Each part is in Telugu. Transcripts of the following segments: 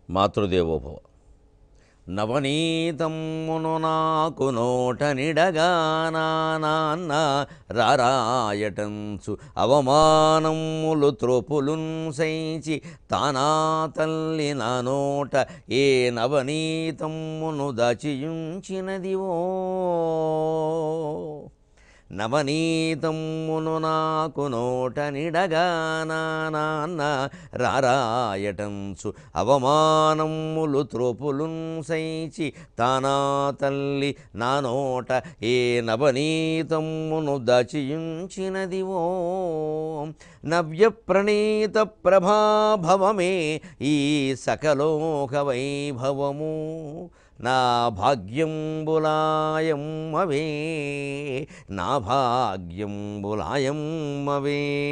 మాతృదేవోభవ నవనీతమ్మును నాకు నోట నిడగానాన్న రారాయటంచు అవమానములు త్రోపులున్ సైచి తానా తల్లి నా నోట ఏ నవనీతమ్మును దాచియుంచినదివో నవనీతమ్మును నాకు నోట నిడగానాన్న రారాయటంచు అవమానములు త్రోపులున్ సైచి తానా తల్లి నా నోట ఏ నవనీతమ్మును దాచియుంచినదివో నవ్య ప్రణీత ప్రభాభవమే ఈ సకలోక వైభవము నా భాగ్యంబులాయమ్మవే నా భాగ్యంబులాయమ్మవే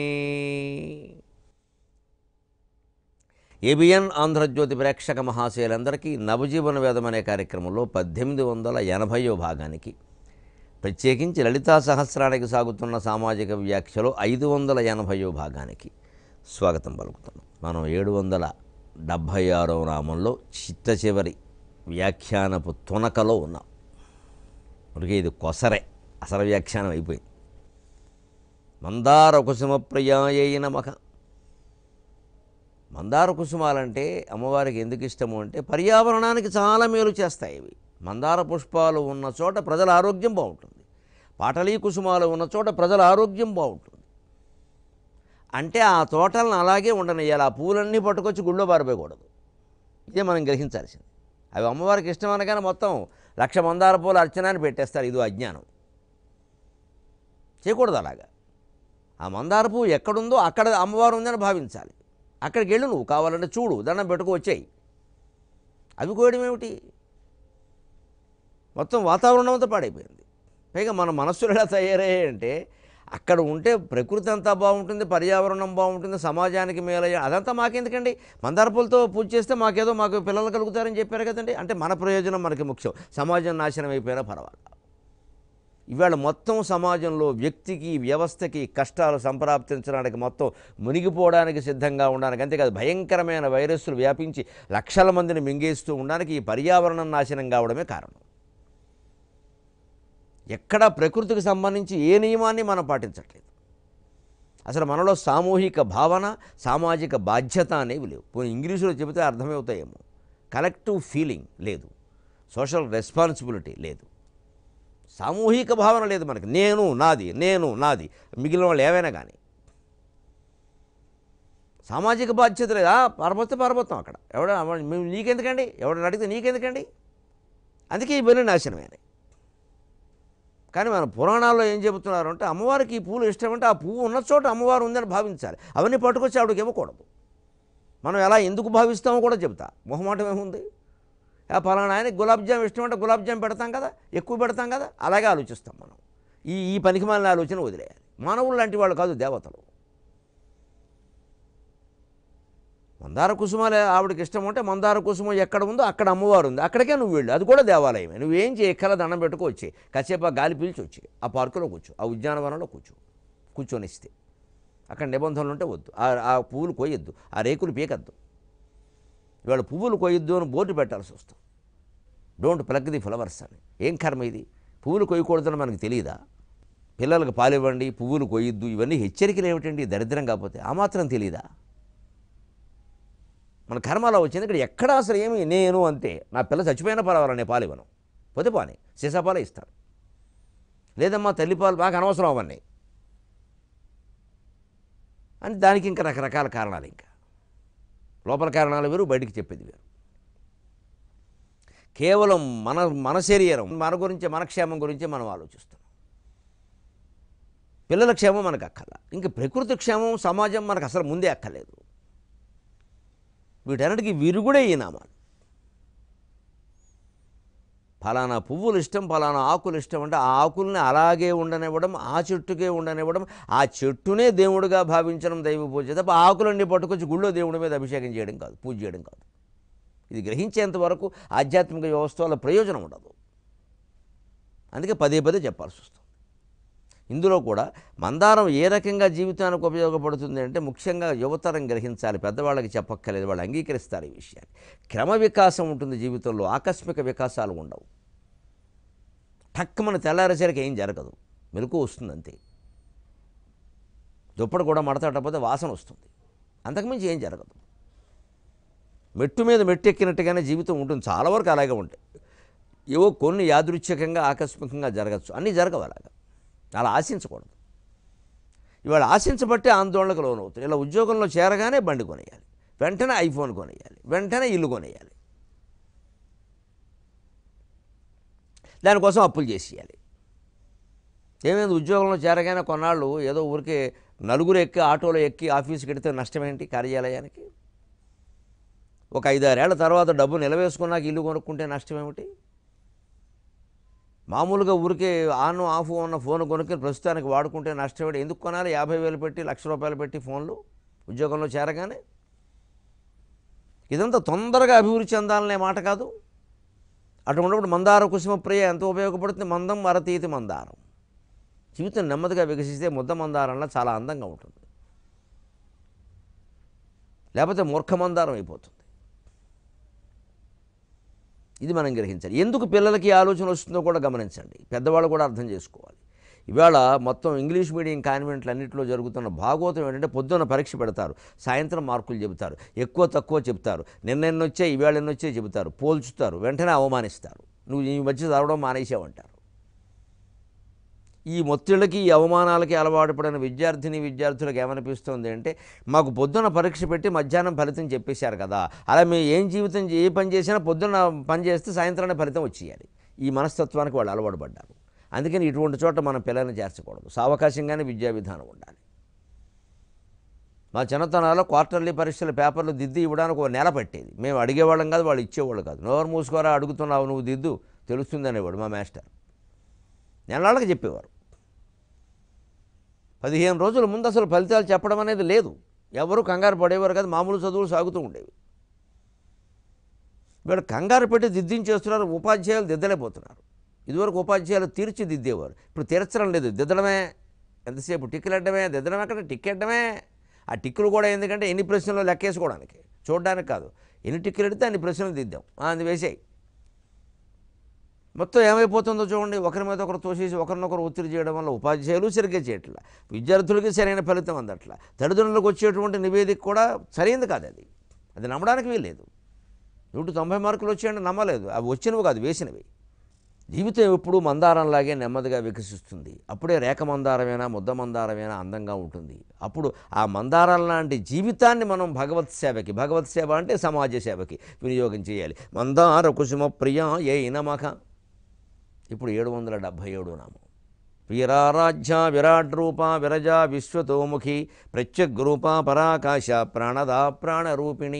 ఏబిఎన్ ఆంధ్రజ్యోతి ప్రేక్షక మహాశయులందరికీ నవజీవన వేదం అనే కార్యక్రమంలో పద్దెనిమిది వందల ఎనభైయో భాగానికి ప్రత్యేకించి లలితా సహస్రానికి సాగుతున్న సామాజిక వ్యాఖ్యలో ఐదు వందల ఎనభైయో భాగానికి స్వాగతం పలుకుతున్నాం మనం ఏడు వందల డెబ్భై ఆరో నామంలో చిట్ట చివరి వ్యాఖ్యానపు తునకలో ఉన్నాం ఉరికే ఇది కొసరే అసలు వ్యాఖ్యానం అయిపోయింది మందార కుసుమ ప్రియాయ నమః మందార కుసుమాలంటే అమ్మవారికి ఎందుకు ఇష్టము అంటే పర్యావరణానికి చాలా మేలు చేస్తాయి ఇవి మందార పుష్పాలు ఉన్న చోట ప్రజల ఆరోగ్యం బాగుంటుంది పాటలీ కుసుమాలు ఉన్న చోట ప్రజల ఆరోగ్యం బాగుంటుంది అంటే ఆ తోటలను అలాగే ఉండనియ్యాలి ఆ పూలన్నీ పట్టుకొచ్చి గుళ్ళో పారిపోయకూడదు ఇదే మనం గ్రహించాల్సింది అవి అమ్మవారికి ఇష్టం అనగానే మొత్తం లక్ష మందార పూల అర్చనాన్ని పెట్టేస్తారు ఇది అజ్ఞానం చేయకూడదు అలాగా ఆ మందార పువ్వు ఎక్కడుందో అక్కడ అమ్మవారు ఉందని భావించాలి అక్కడికి వెళ్ళు నువ్వు కావాలంటే చూడు దండం పెట్టుకు వచ్చాయి అవి కోయడం ఏమిటి మొత్తం వాతావరణం అంతా పాడైపోయింది పైగా మన మనస్సులు ఎలా తయారయ్యాయి అంటే అక్కడ ఉంటే ప్రకృతి అంతా బాగుంటుంది పర్యావరణం బాగుంటుంది సమాజానికి మేలయ్య అదంతా మాకెందుకండి మందార పూలతో పూజ చేస్తే మాకేదో మాకు పిల్లలు కలుగుతారని చెప్పారు కదండి అంటే మన ప్రయోజనం మనకి ముఖ్యం సమాజం నాశనం అయిపోయినా పర్వాలేదు ఇవాళ మొత్తం సమాజంలో వ్యక్తికి వ్యవస్థకి కష్టాలు సంప్రాప్తించడానికి మొత్తం మునిగిపోవడానికి సిద్ధంగా ఉండడానికి అంతేకాదు భయంకరమైన వైరస్సులు వ్యాపించి లక్షల మందిని మింగేస్తూ ఉండడానికి ఈ పర్యావరణం నాశనం కావడమే కారణం ఎక్కడ ప్రకృతికి సంబంధించి ఏ నియమాన్ని మనం పాటించట్లేదు అసలు మనలో సామూహిక భావన సామాజిక బాధ్యత అనేవి లేవు పోనీ ఇంగ్లీషులో చెబితే అర్థమవుతాయేమో కలెక్టివ్ ఫీలింగ్ లేదు సోషల్ రెస్పాన్సిబిలిటీ లేదు సామూహిక భావన లేదు మనకి నేను నాది నేను నాది మిగిలిన వాళ్ళు ఏవైనా కానీ సామాజిక బాధ్యత లేదా పారబోతే పారబోతాం అక్కడ ఎవడ మేము నీకెందుకండి ఎవడని అడిగితే నీకెందుకండి అందుకే ఇవన్నీ నాశనమైనాయి కానీ మన పురాణాల్లో ఏం చెబుతున్నారు అంటే అమ్మవారికి ఈ పూలు ఇష్టం అంటే ఆ పువ్వు ఉన్న చోట అమ్మవారు ఉందని భావించాలి అవన్నీ పట్టుకొచ్చి ఆవిడకి ఇవ్వకూడదు మనం ఎలా ఎందుకు భావిస్తామో కూడా చెబుతా మొహమాటం ఏముంది ఆ పలానా ఆయన గులాబ్ జామ్ ఇష్టం అంటే గులాబ్ జామ్ పెడతాం కదా ఎక్కువ పెడతాం కదా అలాగే ఆలోచిస్తాం మనం ఈ ఈ పనికి మాలిన ఆలోచన వదిలేయాలి మానవులు లాంటి వాళ్ళు కాదు దేవతలు మందార కుసుమాలే ఆవిడకి ఇష్టం ఉంటే మందార కుసుమం ఎక్కడ ఉందో అక్కడ అమ్మవారు ఉంది అక్కడికే నువ్వు వెళ్ళు అది కూడా దేవాలయమే నువ్వేం చేయక్కల దండం పెట్టుకో వచ్చే కాసేపు ఆ గాలి పీల్చి వచ్చి ఆ పార్కులో కూర్చో ఆ ఉద్యానవనంలో కూర్చో కూర్చొని ఇస్తే అక్కడ నిబంధనలు ఉంటే వద్దు ఆ- ఆ పువ్వులు కోయొద్దు ఆ రేకులు పీకద్దు ఇవాళ పువ్వులు కొయ్యొద్దు అని బోర్డు పెట్టాల్సి వస్తుంది డోంట్ ప్లగ్ ది ఫ్లవర్స్ అని ఏం కర్మ ఇది పువ్వులు కొయ్యకూడదని మనకు తెలియదా పిల్లలకు పాలివ్వండి పువ్వులు కొయ్యొద్దు ఇవన్నీ హెచ్చరికలు ఏమిటండి దరిద్రం కాకపోతే ఆ మాత్రం తెలియదా మన కర్మ అలా వచ్చింది ఇక్కడ ఎక్కడ అసలు ఏమి నేను అంతే నా పిల్ల చచ్చిపోయినా పర్వాలేదు నేను పాలు ఇవ్వను పోతే పాని సీసాపాలే ఇస్తాను లేదమ్మా తల్లిపాలు బాగా అనవసరం అవన్నీ అని దానికి ఇంకా రకరకాల కారణాలు ఇంకా లోపల కారణాలు వేరు బయటికి చెప్పేది వేరు కేవలం మన మన శరీరం మన గురించి మన క్షేమం గురించి మనం ఆలోచిస్తున్నాం పిల్లల క్షేమం మనకు అక్కల ఇంకా ప్రకృతి క్షేమం సమాజం మనకు అసలు ముందే అక్కర్లేదు వీటన్నిటికీ విరుగుడే ఈ నామాలు ఫలానా పువ్వులు ఇష్టం ఫలానా ఆకులు ఇష్టం అంటే ఆ ఆకుల్ని అలాగే ఉండనివ్వడం ఆ చెట్టుకే ఉండనివ్వడం ఆ చెట్టునే దేవుడిగా భావించడం దైవ పూజ తప్ప ఆ ఆకులన్నీ పట్టుకొచ్చి గుళ్ళో దేవుడి మీద అభిషేకం చేయడం కాదు పూజ చేయడం కాదు ఇది గ్రహించేంత వరకు ఆధ్యాత్మిక వ్యవస్థ వల్ల ప్రయోజనం ఉండదు అందుకే పదే పదే చెప్పాల్సి వస్తుంది ఇందులో కూడా మందారం ఏ రకంగా జీవితానికి ఉపయోగపడుతుంది అంటే ముఖ్యంగా యువతరం గ్రహించాలి పెద్దవాళ్ళకి చెప్పక్కర్లేదు వాళ్ళు అంగీకరిస్తారు ఈ విషయాన్ని క్రమ వికాసం ఉంటుంది జీవితంలో ఆకస్మిక వికాసాలు ఉండవు టక్కుమని తెల్లారేసరికి ఏం జరగదు మెలకు వస్తుంది అంతే దుప్పటి కూడా మడతట్టకపోతే వాసన వస్తుంది అంతకుమించి ఏం జరగదు మెట్టు మీద మెట్టు ఎక్కినట్టుగానే జీవితం ఉంటుంది చాలా వరకు అలాగే ఉంటాయి ఏవో కొన్ని యాదృచ్ఛికంగా ఆకస్మికంగా జరగచ్చు అన్నీ జరగవు అలాగా అలా ఆశించకూడదు ఇవాళ ఆశించబట్టే ఆందోళనకు లోనవుతుంది ఇలా ఉద్యోగంలో చేరగానే బండి కొనేయాలి వెంటనే ఐఫోన్ కొనేయాలి వెంటనే ఇల్లు కొనేయాలి దానికోసం అప్పులు చేసేయాలి ఏమైంది ఉద్యోగంలో చేరగానే కొన్నాళ్ళు ఏదో ఊరికే నలుగురు ఎక్కి ఆటోలో ఎక్కి ఆఫీస్కి వెడితే నష్టమేంటి కార్యాలయానికి ఒక ఐదారేళ్ల తర్వాత డబ్బు నిలవేసుకున్నాక ఇల్లు కొనుక్కుంటే నష్టం ఏమిటి మామూలుగా ఊరికే ఆన్ ఆఫ్ ఉన్న ఫోన్ కొనుక్కి ప్రస్తుతానికి వాడుకుంటే నష్టం ఏమిటి ఎందుకు కొనాలి యాభై వేలు పెట్టి లక్ష రూపాయలు పెట్టి ఫోన్లు ఉద్యోగంలో చేరగానే ఇదంతా తొందరగా అభివృద్ధి చెందాలనే మాట కాదు అటువంటిప్పుడు మందార కుసుమ ప్రియ ఎంత ఉపయోగపడుతుంది మందం మరతీతి మందారం జీవితం నెమ్మదిగా వికసిస్తే ముద్ద మందారంలో చాలా అందంగా ఉంటుంది లేకపోతే మూర్ఖ మందారం అయిపోతుంది ఇది మనం గ్రహించాలి ఎందుకు పిల్లలకి ఈ ఆలోచన వస్తుందో కూడా గమనించండి పెద్దవాళ్ళు కూడా అర్థం చేసుకోవాలి ఇవాళ మొత్తం ఇంగ్లీష్ మీడియం కాన్వెంట్లు అన్నింటిలో జరుగుతున్న భాగవతం ఏంటంటే పొద్దున్న పరీక్ష పెడతారు సాయంత్రం మార్కులు చెబుతారు ఎక్కువ తక్కువ చెప్తారు నిన్న ఎన్ని వచ్చాయి ఈవేళ ఎన్ని వచ్చాయి చెబుతారు పోల్చుతారు వెంటనే అవమానిస్తారు నువ్వు ఈ మధ్య చదవడం మానేసావంటారు ఈ మొత్తిళ్ళకి ఈ అవమానాలకి అలవాటు పడిన విద్యార్థిని విద్యార్థులకు ఏమనిపిస్తుంది అంటే మాకు పొద్దున్న పరీక్ష పెట్టి మధ్యాహ్నం ఫలితం చెప్పేశారు కదా అలా మేము ఏం జీవితం ఏ పని చేసినా పొద్దున్న పని చేస్తే సాయంత్రాన్ని ఫలితం వచ్చేయాలి ఈ మనస్తత్వానికి వాళ్ళు అలవాటు పడ్డారు అందుకని ఇటువంటి చోట మనం పిల్లల్ని చేర్చకూడదు సావకాశంగానే విద్యా విధానం ఉండాలి మా చిన్నతనాల్లో క్వార్టర్లీ పరీక్షల పేపర్లు దిద్ది ఇవ్వడానికి ఒక నెల పట్టేది మేము అడిగేవాళ్ళం కాదు వాళ్ళు ఇచ్చేవాళ్ళు కాదు నోరు మూసుకోరా అడుగుతున్నావు నువ్వు దిద్దు తెలుస్తుంది అనేవాడు మా మాస్టర్ నెలళ్ళకి చెప్పేవారు పదిహేను రోజుల ముందు అసలు ఫలితాలు చెప్పడం అనేది లేదు ఎవరు కంగారు పడేవారు కాదు మామూలు చదువులు సాగుతూ ఉండేవి వీళ్ళు కంగారు పెట్టి దిద్దించేస్తున్నారు ఉపాధ్యాయులు దిద్దలేకపోతున్నారు ఇదివరకు ఉపాధ్యాయులు తీర్చిదిద్దేవారు ఇప్పుడు తీర్చడం లేదు దిద్దడమే ఎంతసేపు టిక్కెట్టడమే దిద్దడం ఎక్కడ టిక్కెట్టమే ఆ టిక్కులు కూడా ఎందుకంటే ఎన్ని ప్రశ్నలు లెక్కేసుకోవడానికి చూడడానికి కాదు ఎన్ని టిక్కులు ఎడితే అన్ని ప్రశ్నలు దిద్దాం ఆ, అది వేసేయి మొత్తం ఏమైపోతుందో చూడండి ఒకరి మీద ఒకరు తోసేసి ఒకరినొకరు ఒత్తిడి చేయడం వల్ల ఉపాధ్యాయులు సరిగ్గా చేయట్లా విద్యార్థులకి సరైన ఫలితం అందట్లా తల్లిదండ్రులకు వచ్చేటువంటి నివేదిక కూడా సరైనది కాదు అది అది నమ్మడానికి వీల్లేదు నూట తొంభై మార్కులు వచ్చాయంటే నమ్మలేదు అవి వచ్చినవి కాదు వేసినవి జీవితం ఎప్పుడూ మందారంలాగే నెమ్మదిగా వికసిస్తుంది అప్పుడే రేఖ మందారమైనా ముద్ద మందారమైనా అందంగా ఉంటుంది అప్పుడు ఆ మందారం లాంటి జీవితాన్ని మనం భగవత్ సేవకి భగవత్ సేవ అంటే సమాజ సేవకి వినియోగం చేయాలి మందార కుసుమ ప్రియ ఏ నమక ఇప్పుడు ఏడు వందల డెబ్భై ఏడు నామం వీరారాధ్య విరాట్ రూప విరజ విశ్వతోముఖి ప్రత్యగ్రూప పరాకాశ ప్రాణదా ప్రాణరూపిణి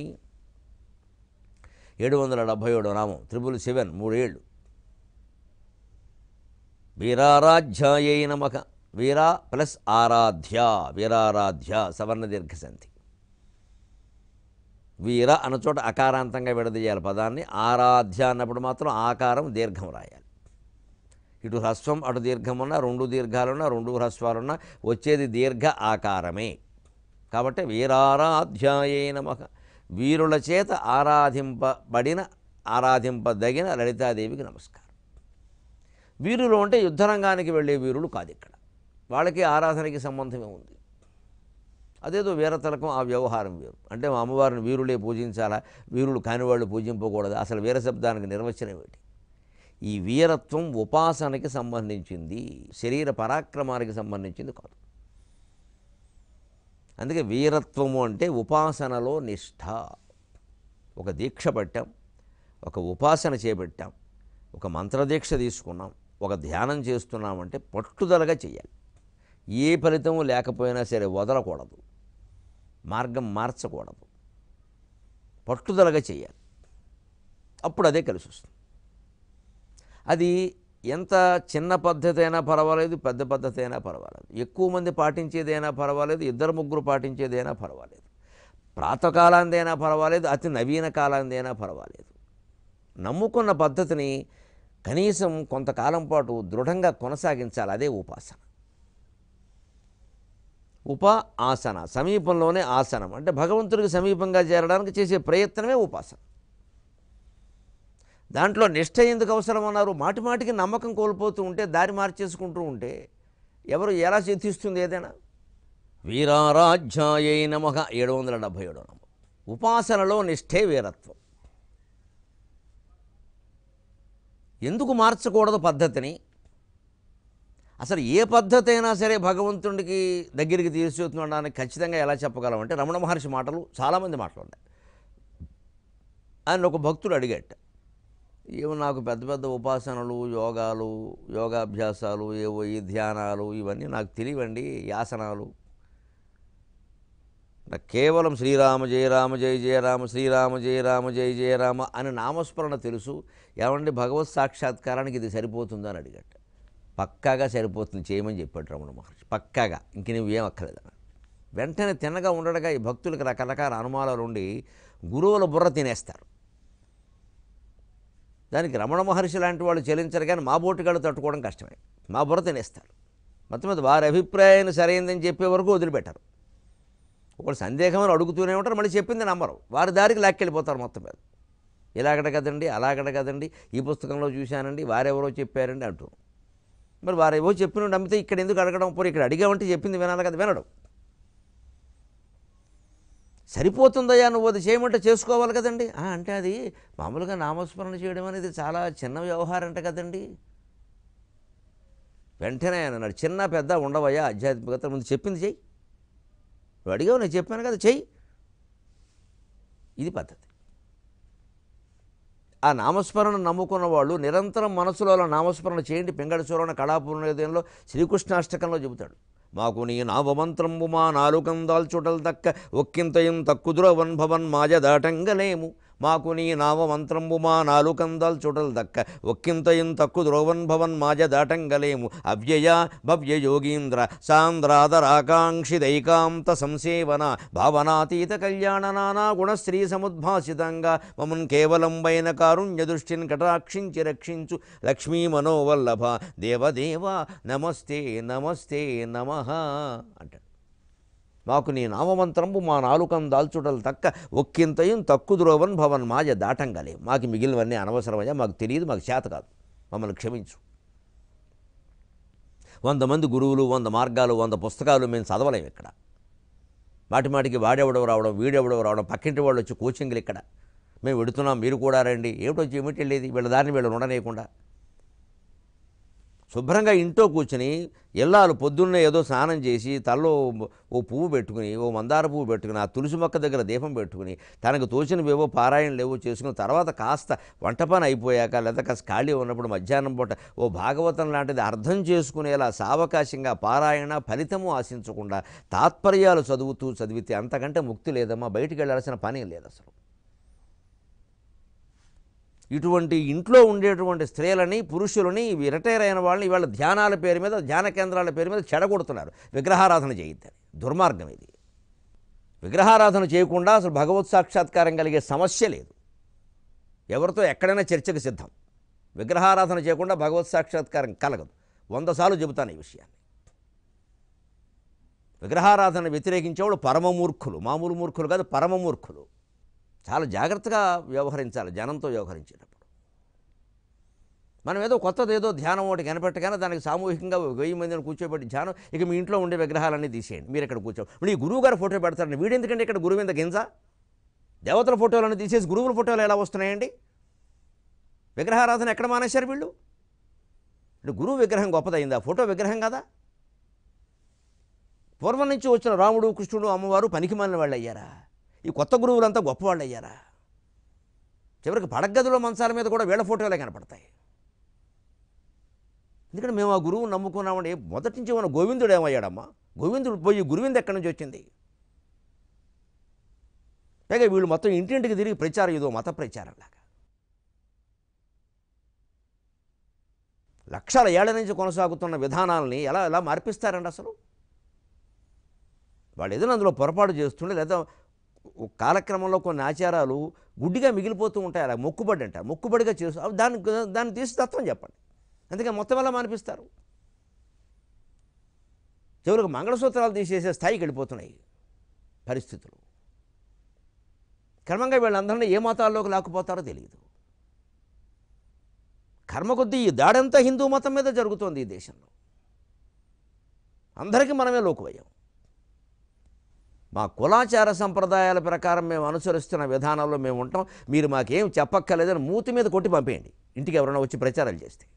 ఏడు వందల డెబ్భై ఏడు నామం త్రిపుల్ సెవెన్ మూడేళ్ళు వీరారాధ్యాయై నమక వీరా ప్లస్ ఆరాధ్య వీరారాధ్య సవర్ణ దీర్ఘ సంధి వీర అన్న చోట అకారాంతంగా విడదీయాలి పదాన్ని ఆరాధ్య అన్నప్పుడు మాత్రం ఆకారం దీర్ఘం రాయాలి ఇటు హ్రస్వం అటు దీర్ఘం ఉన్నా రెండు దీర్ఘాలున్నా రెండు హ్రస్వాలున్నా వచ్చేది దీర్ఘ ఆకారమే కాబట్టి వీరారాధ్యాయే నమః వీరుల చేత ఆరాధింపబడిన ఆరాధింపదగిన లలితాదేవికి నమస్కారం వీరులు అంటే యుద్ధరంగానికి వెళ్ళే వీరులు కాదు ఇక్కడ వాళ్ళకి ఆరాధనకి సంబంధమే ఉంది అదేదో వీరతలకం ఆ వ్యవహారం వేరు అంటే మా అమ్మవారిని వీరులే పూజించాలా వీరులు కానివాళ్ళు పూజింపకూడదు అసలు వీర శబ్దానికి నిర్వచనం ఏంటి ఈ వీరత్వం ఉపాసనకి సంబంధించింది శరీర పరాక్రమానికి సంబంధించింది కాదు అందుకే వీరత్వము అంటే ఉపాసనలో నిష్ఠ ఒక దీక్ష పట్టాం ఒక ఉపాసన చేపట్టాం ఒక మంత్రదీక్ష తీసుకున్నాం ఒక ధ్యానం చేస్తున్నామంటే పట్టుదలగా చేయాలి ఏ ఫలితము లేకపోయినా సరే వదలకూడదు మార్గం మార్చకూడదు పట్టుదలగా చేయాలి అప్పుడు అదే కలిసి వస్తుంది అది ఎంత చిన్న పద్ధతి అయినా పర్వాలేదు పెద్ద పద్ధతి అయినా పర్వాలేదు ఎక్కువ మంది పాటించేదైనా పర్వాలేదు ఇద్దరు ముగ్గురు పాటించేదైనా పర్వాలేదు ప్రాతకాలాందైనా పర్వాలేదు అతి నవీన కాలాందైనా పర్వాలేదు నమ్ముకున్న పద్ధతిని కనీసం కొంతకాలం పాటు దృఢంగా కొనసాగించాలి అదే ఉపాసన ఉప ఆసన సమీపంలోనే ఆసనం అంటే భగవంతుడికి సమీపంగా చేరడానికి చేసే ప్రయత్నమే ఉపాసన దాంట్లో నిష్ఠ ఎందుకు అవసరం అన్నారు మాటి మాటికి నమ్మకం కోల్పోతూ ఉంటే దారి మార్చేసుకుంటూ ఉంటే ఎవరు ఎలా సిద్ధిస్తుంది ఏదైనా వీరారాధ్యాయ నమ ఏడు వందల డెబ్భై ఏడో నమ ఉపాసనలో నిష్ఠే వీరత్వం ఎందుకు మార్చకూడదు పద్ధతిని అసలు ఏ పద్ధతి అయినా సరే భగవంతుడికి దగ్గరికి తీసుకురావడానికి ఖచ్చితంగా ఎలా చెప్పగలం అంటే రమణ మహర్షి మాటలు చాలామంది మాటలు ఉన్నాయి ఆయన ఒక భక్తుడు అడిగట ఏమో నాకు పెద్ద పెద్ద ఉపాసనలు యోగాలు యోగాభ్యాసాలు ఏవో ఈ ధ్యానాలు ఇవన్నీ నాకు తెలియవండి యాసనాలు నాకు కేవలం శ్రీరామ జయ రామ జయ జయ రామ శ్రీరామ జయ రామ జయ జయ రామ అని నామస్మరణ తెలుసు ఏమండి భగవత్ సాక్షాత్కారానికి ఇది సరిపోతుందా అని అడిగట పక్కాగా సరిపోతుంది చేయమని చెప్పాడు రమణ మహర్షి పక్కాగా ఇంక నువ్వేం అక్కర్లేదన్న వెంటనే తిన్నగా ఉండడగా ఈ భక్తులకు రకరకాల అనుమానాలు ఉండి గురువుల బుర్ర తినేస్తారు దానికి రమణ మహర్షి లాంటి వాళ్ళు చెల్లించరు కానీ మా బోటుగాళ్ళు తట్టుకోవడం కష్టమే మా బుర్ర తినేస్తారు మొత్తం మీద వారి అభిప్రాయాన్ని సరైందని చెప్పే వరకు వదిలిపెట్టారు ఒకళ్ళు సందేహం అని అడుగుతూనే ఉంటారు మళ్ళీ చెప్పింది నమ్మరు వారి దారికి లాక్కెళ్ళిపోతారు మొత్తం మీద ఇలాగట కదండి అలాగట కదండి ఈ పుస్తకంలో చూశానండి వారెవరో చెప్పారండి అంటూ మరి వారేవో చెప్పిన నమ్మితే ఇక్కడ ఎందుకు అడగడం పోయి ఇక్కడ అడిగామంటే చెప్పింది వినాలి కదా వినడం సరిపోతుందయ్యా నువ్వు అది చేయమంటే చేసుకోవాలి కదండి "ఆ, అంటే అది మామూలుగా నామస్మరణ చేయడం అనేది చాలా చిన్న వ్యవహారం అంట కదండి వెంటనే ఆయన అన్నాడు చిన్న పెద్ద ఉండవయ్యా ఆధ్యాత్మికత ముందు చెప్పింది చెయ్యి నువ్వు అడిగావు నేను చెప్పాను కదా చెయ్యి ఇది పద్ధతి ఆ నామస్మరణ నమ్ముకున్న వాళ్ళు నిరంతరం మనసులో అలా నామస్మరణ చేయండి పింగళ చూరణ కళాపూర్ణోదయంలో శ్రీకృష్ణాష్టకంలో చెబుతాడు మాకు నీ నామమంత్రంబు మా నాలుకం దాల్చుటల్ దక్క ఒక్కింతయం తక్కుదురవన్ భవన్ మాజ దాటంగలేము మాకు నీ నామమంత్రంబు మా నాలుకం దాల్చుటల్ దక్క ఒక్కింతయం తక్కుదురవన్ భవన్ మాజ దాటంగలేము అవ్యయ భవ్య యోగీంద్ర సాంద్రాదరాకాంక్షిదైకాంత సంసేవన భావనాతీత కళ్యాణ నానా గుణశ్రీ సముద్భాసితంగా మమన్ కేవలం వైన కారుణ్య దృష్టిని కటాక్షించి రక్షించు లక్ష్మీ మనోవల్లభ దేవదేవ నమస్తే నమస్తే నమ అంటాడు మాకు నీ నామమంత్రంబు మా నాలుకం దాల్చుటలు తక్క ఒక్కింతయం తక్కుదురోవన్ భవన్ మాయ దాటంగలే మాకు మిగిలినవన్నీ అనవసరమయ్యా మాకు తెలియదు మాకు చేత కాదు మమ్మల్ని క్షమించు వంద మంది గురువులు వంద మార్గాలు వంద పుస్తకాలు మేము చదవలేము ఇక్కడ మాటి మాటికి వాడెవడో రావడం వీడెవడో రావడం పక్కింటి వాళ్ళు వచ్చి కోచింగ్లు ఇక్కడ మేము వెడుతున్నాం మీరు కూడా రండి ఏమిటో వచ్చి ఏమిటి వెళ్ళేది వీళ్ళ దారిని వీళ్ళు ఉండనేయకుండా శుభ్రంగా ఇంట్లో కూర్చుని ఇల్లాలు పొద్దున్నే ఏదో స్నానం చేసి తలలో ఓ పువ్వు పెట్టుకుని ఓ మందార పువ్వు పెట్టుకుని ఆ తులసి మొక్క దగ్గర దీపం పెట్టుకుని తనకు తోచినవేవో పారాయణలు ఏవో చేసుకుని తర్వాత కాస్త వంట పని అయిపోయాక లేదా కాస్త ఖాళీ ఉన్నప్పుడు మధ్యాహ్నం పూట ఓ భాగవతం లాంటిది అర్థం చేసుకునేలా సావకాశంగా పారాయణ ఫలితము ఆశించకుండా తాత్పర్యాలు చదువుతూ చదివితే అంతకంటే ముక్తి లేదమ్మా బయటికి వెళ్ళాల్సిన పని లేదు అసలు ఇటువంటి ఇంట్లో ఉండేటువంటి స్త్రీలని పురుషులని ఇవి రిటైర్ అయిన వాళ్ళని ఇవాళ ధ్యానాల పేరు మీద ధ్యాన కేంద్రాల పేరు మీద చెడగొడుతున్నారు విగ్రహారాధన చేయొద్దని దుర్మార్గం ఇది విగ్రహారాధన చేయకుండా అసలు భగవత్ సాక్షాత్కారం కలిగే సమస్య లేదు ఎవరితో ఎక్కడైనా చర్చకు సిద్ధం విగ్రహారాధన చేయకుండా భగవత్ సాక్షాత్కారం కలగదు వంద సార్లు చెబుతాను ఈ విషయాన్ని విగ్రహారాధన వ్యతిరేకించేవాళ్ళు పరమమూర్ఖులు మామూలు మూర్ఖులు కాదు పరమమూర్ఖులు చాలా జాగ్రత్తగా వ్యవహరించాలి జనంతో వ్యవహరించేటప్పుడు మనం ఏదో కొత్తది ఏదో ధ్యానం ఒకటి కనిపెట్టగానే దానికి సామూహికంగా వెయ్యి మందిని కూర్చోబెట్టి ధ్యానం ఇక మీ ఇంట్లో ఉండే విగ్రహాలన్నీ తీసేయండి మీరు ఇక్కడ కూర్చో ఇప్పుడు ఈ గురువు గారు ఫోటో పెడతారండి వీడు ఎందుకంటే ఇక్కడ గురువు మీద గింజ దేవతల ఫోటోలన్నీ తీసేసి గురువుల ఫోటోలు ఎలా వస్తున్నాయండి విగ్రహారాధన ఎక్కడ మానేశారు వీళ్ళు ఇప్పుడు గురువు విగ్రహం గొప్పదైందా ఫోటో విగ్రహం కదా పూర్వం నుంచి వచ్చిన రాముడు కృష్ణుడు అమ్మవారు పనికిమాలిన వాళ్ళు అయ్యారా ఈ కొత్త గురువులంతా గొప్పవాళ్ళు అయ్యారా చివరికి పడగదిలో మంచాల మీద కూడా వీళ్ళ ఫోటోలే కనపడతాయి ఎందుకంటే మేము ఆ గురువుని నమ్ముకున్నామండి మొదటి నుంచి మన గోవిందుడు ఏమయ్యాడమ్మా గోవిందుడు పోయి గురువింద ఎక్కడి నుంచి వచ్చింది పైగా వీళ్ళు మొత్తం ఇంటింటికి తిరిగి ప్రచారం ఇదో మత ప్రచారంలాగా లక్షల ఏళ్ల నుంచి కొనసాగుతున్న విధానాలని ఎలా ఎలా మార్పిస్తారండి అసలు వాళ్ళు ఏదైనా అందులో పొరపాటు చేస్తుండే లేదా ఓ కాలక్రమంలో కొన్ని ఆచారాలు గుడ్డిగా మిగిలిపోతూ ఉంటాయి అలా మొక్కుబడి అంటారు మొక్కుబడిగా చేస్తూ అవి దాన్ని దాన్ని తీసి తత్వం చెప్పండి అందుకే మొత్తం ఎలా మానిపిస్తారు చివరికి మంగళసూత్రాలు తీసేసే స్థాయికి వెళ్ళిపోతున్నాయి పరిస్థితులు క్రమంగా వీళ్ళందరినీ ఏ మతాల్లోకి లాక్కుపోతారో తెలియదు కర్మ కొద్దీ ఈ దాడంతా హిందూ మతం మీద జరుగుతోంది ఈ దేశంలో అందరికీ మనమే లోకువయ్యాం మా కులాచార సంప్రదాయాల ప్రకారం మేము అనుసరిస్తున్న విధానంలో మేము ఉంటాం మీరు మాకేం చెప్పక్కర్లేదని మూతి మీద కొట్టి పంపేయండి ఇంటికి ఎవరైనా వచ్చి ప్రచారాలు చేస్తే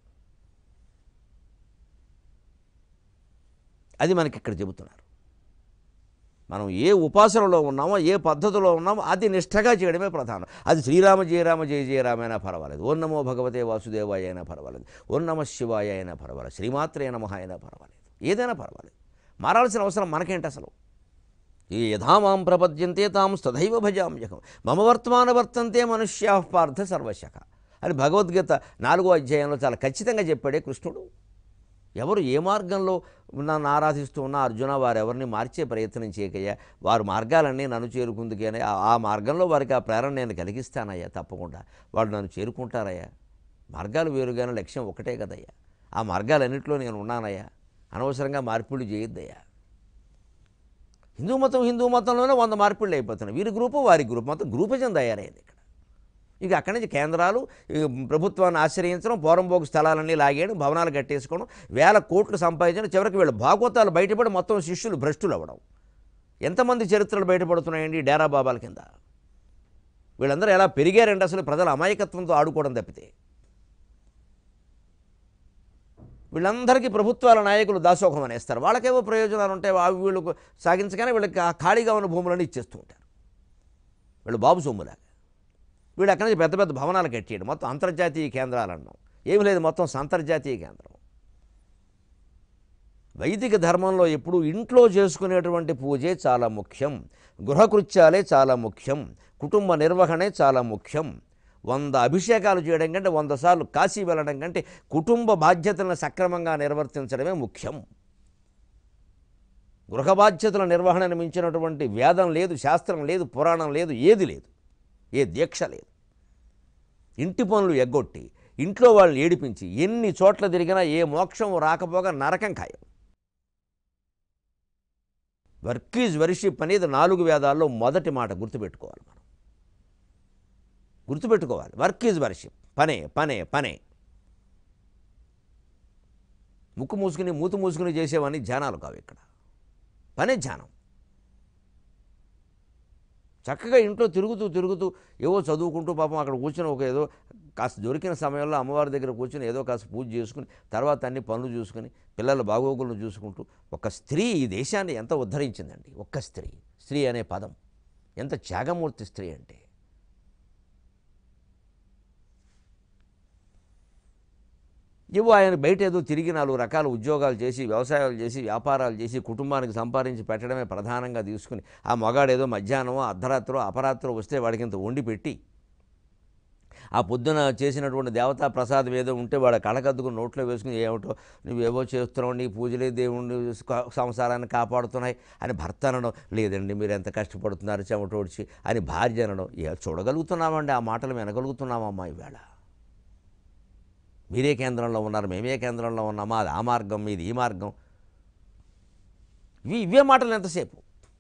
అది మనకి ఇక్కడ చెబుతున్నారు మనం ఏ ఉపాసనలో ఉన్నామో ఏ పద్ధతిలో ఉన్నామో అది నిష్ఠగా చేయడమే ప్రధానం అది శ్రీరామ జయరామ జయ జయరామ అయినా పర్వాలేదు ఓం నమో భగవతే వాసుదేవాయ అయినా పర్వాలేదు ఓం నమ శివాయ అయినా పర్వాలేదు శ్రీమాత్రే నమ అయినా పర్వాలేదు ఏదైనా పర్వాలేదు మారాల్సిన అవసరం మనకేంటి అసలు ఈ యథామాం ప్రపద్యంతే తాం తథైవ భజామ్యహం మమ వర్తమాన వర్తంతే మనుష్యా పార్థ సర్వశక అని భగవద్గీత నాలుగో అధ్యాయంలో చాలా ఖచ్చితంగా చెప్పాడే కృష్ణుడు ఎవరు ఏ మార్గంలో నన్ను ఆరాధిస్తూ ఉన్న అర్జున వారెవరిని మార్చే ప్రయత్నం చేయకయ్యా వారు మార్గాలన్నీ నన్ను చేరుకుందుకనే ఆ- ఆ మార్గంలో వారికి ఆ ప్రేరణ నేను కలిగిస్తానయ్యా తప్పకుండా వాళ్ళు నన్ను చేరుకుంటారయ్యా మార్గాలు వేరుగానే లక్ష్యం ఒకటే కదయ్యా ఆ మార్గాలన్నింటిలో నేను ఉన్నానయ్యా అనవసరంగా మార్పులు చేయొద్దయ్యా హిందూ మతం హిందూ మతంలోనే వంద మార్పుళ్ళు అయిపోతున్నాయి వీరి గ్రూపు వారి గ్రూప్ మొత్తం గ్రూపజం తయారైంది ఇక్కడ ఇక అక్కడి నుంచి కేంద్రాలు ఈ ప్రభుత్వాన్ని ఆశ్రయించడం పోరంబోకు స్థలాలన్నీ లాగేయడం భవనాలు కట్టేసుకోవడం వేల కోట్లు సంపాదించడం చివరికి వీళ్ళ భాగవతాలు బయటపడి మొత్తం శిష్యులు భ్రష్టులు అవ్వడం ఎంతమంది చరిత్రలు బయటపడుతున్నాయండి డేరా బాబాల కింద వీళ్ళందరూ ఎలా పెరిగారండి అసలు ప్రజల అమాయకత్వంతో ఆడుకోవడం తప్పితే వీళ్ళందరికీ ప్రభుత్వాల నాయకులు దాసోహం అనేస్తారు వాళ్ళకేవో ప్రయోజనాలు ఉంటాయి అవి వీళ్ళకు సాగించగానే వీళ్ళకి ఆ ఖాళీగా ఉన్న భూములను ఇచ్చేస్తూ ఉంటారు వీళ్ళు బాబు సొమ్ములాగా వీళ్ళు అక్కడి నుంచి పెద్ద పెద్ద భవనాలు కట్టేయడం మొత్తం అంతర్జాతీయ కేంద్రాలు అన్నాం ఏమి లేదు మొత్తం అంతర్జాతీయ కేంద్రం వైదిక ధర్మంలో ఎప్పుడు ఇంట్లో చేసుకునేటువంటి పూజే చాలా ముఖ్యం గృహకృత్యాలే చాలా ముఖ్యం కుటుంబ నిర్వహణే చాలా ముఖ్యం వంద అభిషేకాలు చేయడం కంటే వంద సార్లు కాశీ వెళ్ళడం కంటే కుటుంబ బాధ్యతలను సక్రమంగా నిర్వర్తించడమే ముఖ్యం గృహ బాధ్యతల నిర్వహణను మించినటువంటి వేదం లేదు శాస్త్రం లేదు పురాణం లేదు ఏది లేదు ఏ దీక్ష లేదు ఇంటి పనులు ఎగ్గొట్టి ఇంట్లో వాళ్ళని ఏడిపించి ఎన్ని చోట్ల తిరిగినా ఏ మోక్షం రాకపోగా నరకం ఖాయం వర్క్ ఈజ్ వర్షిప్ అనేది నాలుగు వేదాల్లో మొదటి మాట గుర్తుపెట్టుకోవాలి మనం గుర్తుపెట్టుకోవాలి వర్క్ ఈజ్ వర్షిప్ పనే పనే పనే ముక్కు మూసుకుని మూతి మూసుకుని చేసేవన్నీ ధ్యానాలు కావు ఇక్కడ పనే ధ్యానం చక్కగా ఇంట్లో తిరుగుతూ తిరుగుతూ ఏవో చదువుకుంటూ పాపం అక్కడ కూర్చొని ఒక ఏదో కాస్త దొరికిన సమయంలో అమ్మవారి దగ్గర కూర్చొని ఏదో కాస్త పూజ చేసుకుని తర్వాత అన్ని పనులు చూసుకుని పిల్లల బాగోగులను చూసుకుంటూ ఒక స్త్రీ ఈ దేశాన్ని ఎంత ఉద్ధరించిందండి ఒక్క స్త్రీ స్త్రీ అనే పదం ఎంత త్యాగమూర్తి స్త్రీ అంటే ఇవ్వు ఆయన బయట ఏదో తిరిగి నాలుగు రకాల ఉద్యోగాలు చేసి వ్యవసాయాలు చేసి వ్యాపారాలు చేసి కుటుంబానికి సంపాదించి పెట్టడమే ప్రధానంగా తీసుకుని ఆ మగాడు ఏదో మధ్యాహ్నమో అర్ధరాత్రో అపరాత్రో వస్తే వాడికి ఇంత వండి పెట్టి ఆ పొద్దున చేసినటువంటి దేవతా ప్రసాదం ఏదో ఉంటే వాడు కళకద్దుకుని నోట్లో వేసుకుని ఏమిటో నువ్వేవో చేస్తున్నావు నీ పూజలే దేవుణ్ణి క- సంసారాన్ని కాపాడుతున్నాయి అని భర్త అనడం లేదండి మీరు ఎంత కష్టపడుతున్నారు చెమటోడ్చి అని భార్య అనడం ఏ చూడగలుగుతున్నామండి ఆ మాటలు వినగలుగుతున్నామమ్మా ఈవేళ మీరే కేంద్రంలో ఉన్నారు మేమే కేంద్రంలో ఉన్నామా అది ఆ మార్గం మీది ఈ మార్గం ఇవి ఇవే మాటలు ఎంతసేపు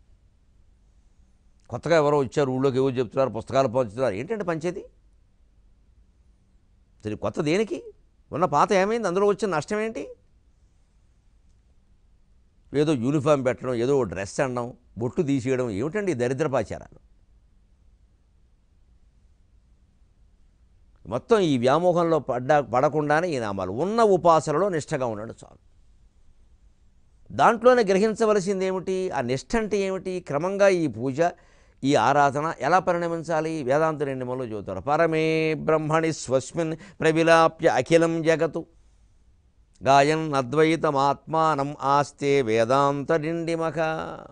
కొత్తగా ఎవరో వచ్చారు ఊళ్ళోకి ఎవరు చెప్తున్నారు పుస్తకాలు పంచుతున్నారు ఏంటంటే పంచేది సరే కొత్త దేనికి ఉన్న పాత ఏమైంది అందులో వచ్చిన నష్టం ఏంటి ఏదో యూనిఫామ్ పెట్టడం ఏదో ఓ డ్రెస్ అనడం బొట్టు తీసేయడం ఏమిటండి ఈ దరిద్రపాచారాలు మొత్తం ఈ వ్యామోహంలో పడ్డ పడకుండానే ఈ నామాలు ఉన్న ఉపాసనలో నిష్టగా ఉండడం చాలు దాంట్లోనే గ్రహించవలసింది ఏమిటి ఆ నిష్ఠ అంటే ఏమిటి క్రమంగా ఈ పూజ ఈ ఆరాధన ఎలా పరిణమించాలి వేదాంత నిండిమలో చూస్తారు పరమే బ్రహ్మణి స్వస్మిన్ ప్రవిలాప్య అఖిలం జగతు గాయన్ అద్వైతమాత్మానం ఆస్తే వేదాంత నిండిమఖ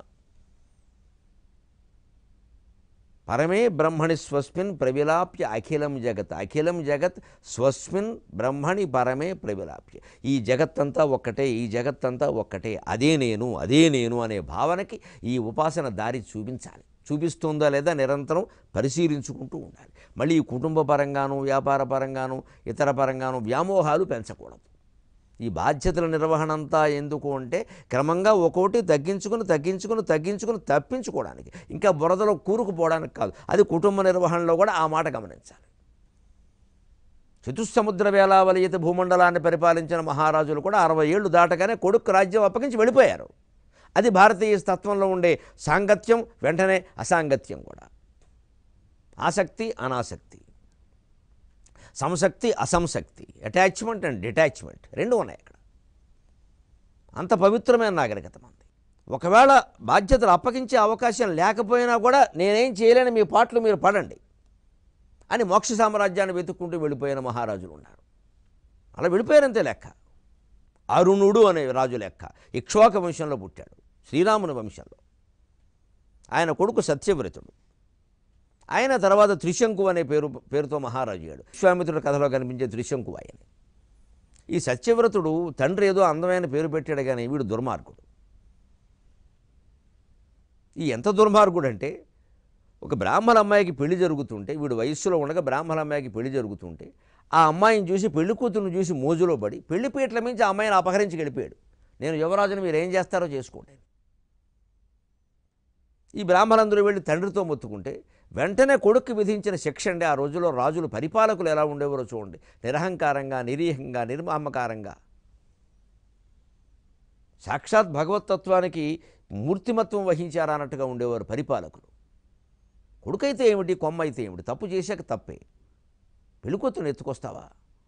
పరమే బ్రహ్మణి స్వస్మిన్ ప్రవిలాప్య అఖిలం జగత్ అఖిలం జగత్ స్వస్మిన్ బ్రహ్మణి పరమే ప్రవిలాప్య ఈ జగత్తంతా ఒక్కటే ఈ జగత్తంతా ఒక్కటే అదే నేను అదే నేను అనే భావనకి ఈ ఉపాసన దారి చూపించాలి చూపిస్తుందా లేదా నిరంతరం పరిశీలించుకుంటూ ఉండాలి మళ్ళీ ఈ కుటుంబ పరంగాను వ్యాపార పరంగాను ఇతర పరంగాను వ్యామోహాలు పెంచకూడదు ఈ బాధ్యతల నిర్వహణ అంతా ఎందుకు అంటే క్రమంగా ఒక్కోటి తగ్గించుకుని తగ్గించుకుని తగ్గించుకుని తప్పించుకోవడానికి ఇంకా బురదలో కూరుకుపోవడానికి కాదు అది కుటుంబ నిర్వహణలో కూడా ఆ మాట గమనించాలి చతుస్సముద్ర వేలావలియత భూమండలాన్ని పరిపాలించిన మహారాజులు కూడా అరవై ఏళ్ళు దాటగానే కొడుకు రాజ్యం అప్పగించి వెళ్ళిపోయారు అది భారతీయ తత్వంలో ఉండే సాంగత్యం వెంటనే అసాంగత్యం కూడా ఆసక్తి అనాసక్తి సంశక్తి అసంశక్తి అటాచ్మెంట్ అండ్ డిటాచ్మెంట్ రెండు ఉన్నాయి ఇక్కడ అంత పవిత్రమైన నాగరికత మంది ఒకవేళ బాధ్యతలు అప్పగించే అవకాశం లేకపోయినా కూడా నేనేం చేయలేని మీ పాటలు మీరు పడండి అని మోక్ష సామ్రాజ్యాన్ని వెతుక్కుంటూ వెళ్ళిపోయిన మహారాజులు ఉన్నారు అలా వెళ్ళిపోయారంతే లెక్క అరుణుడు అనే రాజు లెక్క ఇక్ష్వాక వంశంలో పుట్టాడు శ్రీరాముని వంశంలో ఆయన కొడుకు సత్యవ్రతుడు ఆయన తర్వాత త్రిశంకు అనే పేరు పేరుతో మహారాజు అయ్యాడు విశ్వామిత్రుడి కథలో కనిపించే త్రిశంకు ఆయన ఈ సత్యవ్రతుడు తండ్రి ఏదో అందమైన పేరు పెట్టాడు కానీ వీడు దుర్మార్గుడు ఈ ఎంత దుర్మార్గుడు అంటే ఒక బ్రాహ్మణ అమ్మాయికి పెళ్లి జరుగుతుంటే వీడు వయస్సులో ఉండగా బ్రాహ్మణ అమ్మాయికి పెళ్లి జరుగుతుంటే ఆ అమ్మాయిని చూసి పెళ్లి కూతురుని చూసి మోజులో పడి పెళ్లి పీటల మించి ఆ అమ్మాయిని అపహరించి గడిపాడు నేను యువరాజుని మీరు ఏం చేస్తారో చేసుకోండి ఈ బ్రాహ్మణులందరూ వెళ్ళి తండ్రితో మొత్తుకుంటే వెంటనే కొడుక్కి విధించిన శిక్ష అండి ఆ రోజుల్లో రాజులు పరిపాలకులు ఎలా ఉండేవారో చూడండి నిరహంకారంగా నిరీహంగా నిర్మమకారంగా సాక్షాత్ భగవతత్వానికి మూర్తిమత్వం వహించారా అన్నట్టుగా ఉండేవారు పరిపాలకులు కొడుకైతే ఏమిటి కొమ్మ అయితే ఏమిటి తప్పు చేశాక తప్పే పెళ్ళికొత్తును ఎత్తుకొస్తావా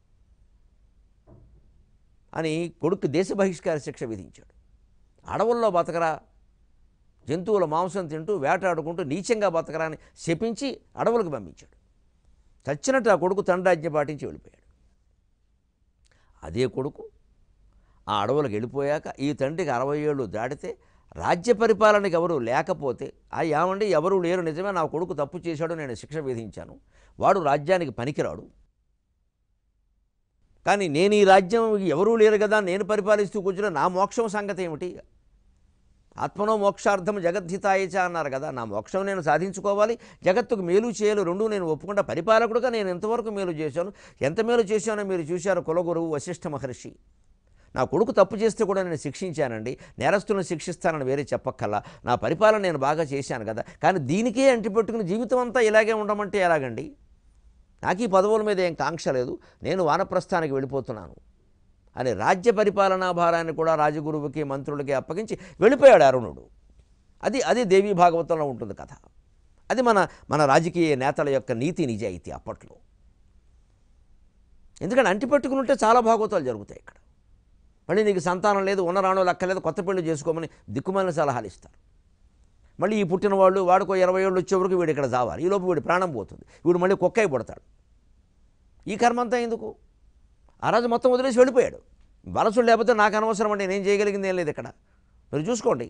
అని కొడుకు దేశ బహిష్కార శిక్ష విధించాడు అడవుల్లో బతకరా జంతువుల మాంసం తింటూ వేటాడుకుంటూ నీచంగా బతకరా అని శపించి అడవులకు పంపించాడు చచ్చినట్టు ఆ కొడుకు తండ్రాజ్ఞ పాటించి వెళ్ళిపోయాడు అదే కొడుకు ఆ అడవులకు వెళ్ళిపోయాక ఈ తండ్రికి అరవై ఏళ్ళు దాటితే రాజ్య పరిపాలనకి ఎవరు లేకపోతే ఆ ఏమండి ఎవరు లేరు నిజమే నా కొడుకు తప్పు చేశాడు నేను శిక్ష విధించాను వాడు రాజ్యానికి పనికిరాడు కానీ నేను ఈ రాజ్యం ఎవరూ లేరు కదా నేను పరిపాలిస్తూ కూర్చున్న నా మోక్షం సంగతి ఏమిటి ఆత్మనో మోక్షార్థం జగద్ధితాయచ అన్నారు కదా నా మోక్షం నేను సాధించుకోవాలి జగత్తుకు మేలు చేయాలి రెండు నేను ఒప్పుకుంటా పరిపాలకుడుగా నేను ఎంతవరకు మేలు చేశాను ఎంత మేలు చేశానో మీరు చూశారు కులగురువు వశిష్ఠ మహర్షి నా కొడుకు తప్పు చేస్తే కూడా నేను శిక్షించానండి నేరస్తులను శిక్షిస్తానని వేరే చెప్పక్కల్లా నా పరిపాలన నేను బాగా చేశాను కదా కానీ దీనికే అంటిపెట్టుకుని జీవితం అంతా ఇలాగే ఉండమంటే ఎలాగండి నాకు ఈ పదవుల మీద ఏం కాంక్ష లేదు నేను వానప్రస్థానికి వెళ్ళిపోతున్నాను అని రాజ్య పరిపాలనా భారాన్ని కూడా రాజగురువుకి మంత్రులకి అప్పగించి వెళ్ళిపోయాడు అరుణుడు అది అది దేవీ భాగవతంలో ఉంటుంది కథ అది మన మన రాజకీయ నేతల యొక్క నీతి నిజాయితీ అప్పట్లో ఎందుకంటే అంటిపెట్టుకుని ఉంటే చాలా భాగవతాలు జరుగుతాయి ఇక్కడ మళ్ళీ నీకు సంతానం లేదు ఉన్నరాణో లెక్కలేదు కొత్త పెళ్లి చేసుకోమని దిక్కుమాలిన సలహాలు ఇస్తారు మళ్ళీ ఈ పుట్టిన వాళ్ళు వాడికో ఇరవై ఏళ్ళు వచ్చే వరకు వీడు ఇక్కడ చావాలి ఈలోపు వీడి ప్రాణం పోతుంది వీడు మళ్ళీ కుక్కై పుడతాడు ఈ కర్మ అంతా ఎందుకు ఆ రోజు మొత్తం వదిలేసి వెళ్ళిపోయాడు బలసుడు లేకపోతే నాకు అనవసరం అండి నేను చేయగలిగింది ఏం లేదు ఇక్కడ మీరు చూసుకోండి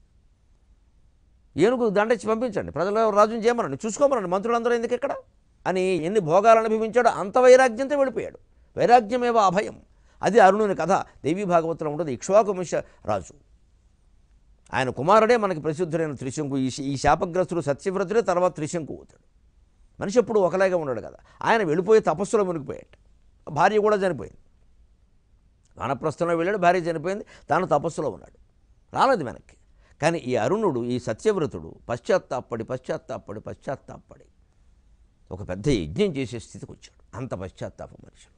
ఏనుగు దండచ్చి పంపించండి ప్రజలు రాజుని చేయమనండి చూసుకోమనండి మంత్రులందరూ ఎందుకు ఇక్కడ అని ఎన్ని భోగాలు అనుభవించాడో అంత వైరాగ్యంతో వెళ్ళిపోయాడు వైరాగ్యమేవో అభయం అది అరుణుని కథ దేవీ భాగవతంలో ఉంటుంది ఇక్ష్వాకుమిష రాజు ఆయన కుమారుడే మనకి ప్రసిద్ధుడైన త్రిశంకు ఈ ఈ శాపగ్రస్తుడు సత్యవ్రతుడే తర్వాత త్రిశంకు అవుతాడు మనిషి ఎప్పుడు ఒకలాగా ఉన్నాడు కదా ఆయన వెళ్ళిపోయి తపస్సులో మునిగిపోయాడు భార్య కూడా చనిపోయింది వానప్రస్థంలో వెళ్ళాడు భార్య చనిపోయింది తాను తపస్సులో ఉన్నాడు రాలేదు వెనక్కి కానీ ఈ అరుణుడు ఈ సత్యవ్రతుడు పశ్చాత్తాపడి పశ్చాత్తాపడి పశ్చాత్తాపడి ఒక పెద్ద యజ్ఞం చేసే స్థితికి వచ్చాడు అంత పశ్చాత్తాపం మనుషులు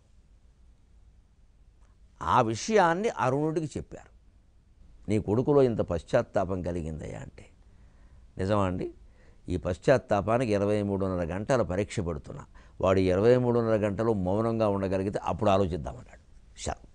ఆ విషయాన్ని అరుణుడికి చెప్పారు నీ కొడుకులో ఇంత పశ్చాత్తాపం కలిగిందయ్యా అంటే నిజమా అండి ఈ పశ్చాత్తాపానికి ఇరవై మూడున్నర గంటల పరీక్ష పెడుతున్నా వాడు ఇరవై మూడున్నర గంటలు మౌనంగా ఉండగలిగితే అప్పుడు ఆలోచిద్దామన్నాడు శర్మ